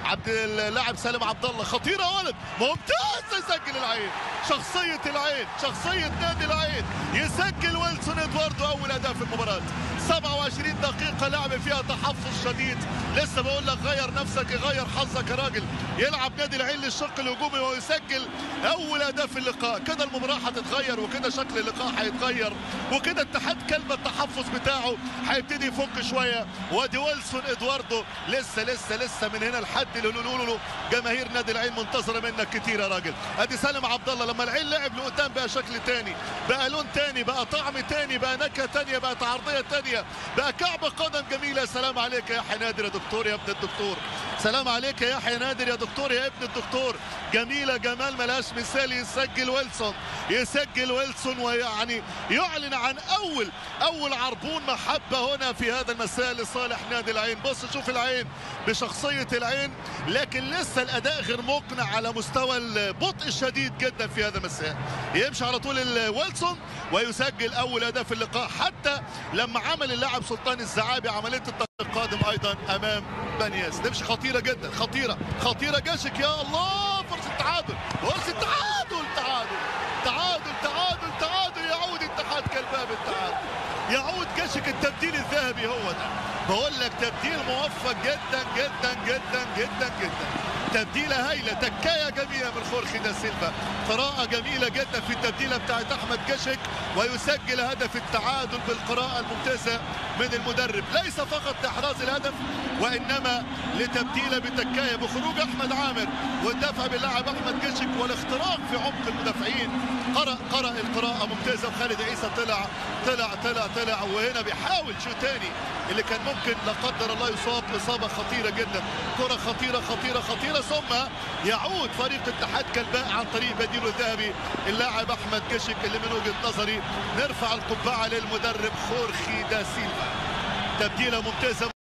عبد اللاعب سالم عبد الله خطيره ولد ممتاز يسجل العين شخصيه العين شخصيه نادي العين يسجل ويلسون ادواردو اول اداء في المباراه 27 دقيقة لعب فيها تحفظ شديد لسه بقول لك غير نفسك غير حظك يا راجل يلعب نادي العين للشق الهجومي ويسجل أول أداء في اللقاء كده المباراة هتتغير وكده شكل اللقاء هيتغير وكده اتحاد كلمة التحفظ بتاعه هيبتدي يفك شوية وادي ويلسون ادواردو لسه لسه لسه من هنا لحد له جماهير نادي العين منتظرة منك كتير يا راجل ادي سالم عبد الله لما العين لعب لقدام بقى شكل تاني بقى لون تاني بقى طعم تاني بقى نكهة تانية بقى عرضية تانية بقى كعب قدم جميله سلام عليك يا يحيى نادر يا دكتور يا ابن الدكتور سلام عليك يا يحيى نادر يا دكتور يا ابن الدكتور جميله جمال ملاش مثال يسجل ويلسون يسجل ويلسون ويعني يعلن عن اول اول عربون محبه هنا في هذا المساء لصالح نادي العين بص شوف العين بشخصيه العين لكن لسه الاداء غير مقنع على مستوى البطء الشديد جدا في هذا المساء يمشي على طول ويلسون ويسجل اول اداء في اللقاء حتى لما عمل اللاعب سلطان الزعابي عمليه القادم ايضا امام بنياس تمشي خطيره جدا خطيره خطيره جاشك يا الله فرصه تعادل فرصه تعادل تعادل تعادل تعادل تعادل يعود اتحاد كالباب التعادل يعود جاشك التبديل الذهبي هو ده بقول لك تبديل موفق جدا جدا جدا جدا جدا تبديله هايله تكايه جميله من خورخي دا سيلفا قراءه جميله جدا في التبديله بتاعت احمد جشك ويسجل هدف التعادل بالقراءه الممتازه من المدرب ليس فقط لاحراز الهدف وانما لتبديله بتكايه بخروج احمد عامر والدفع باللاعب احمد جشك والاختراق في عمق المدافعين قرا قرا القراءه ممتازه وخالد عيسى طلع طلع طلع طلع وهنا بيحاول شو تاني اللي كان ممكن لا قدر الله يصاب اصابه خطيره جدا كره خطيره خطيره خطيره ثم يعود فريق اتحاد كلباء عن طريق بديله الذهبي اللاعب احمد جشك اللي من وجهه نظري نرفع القبعه للمدرب خورخي دا سيلفا تبديله ممتازه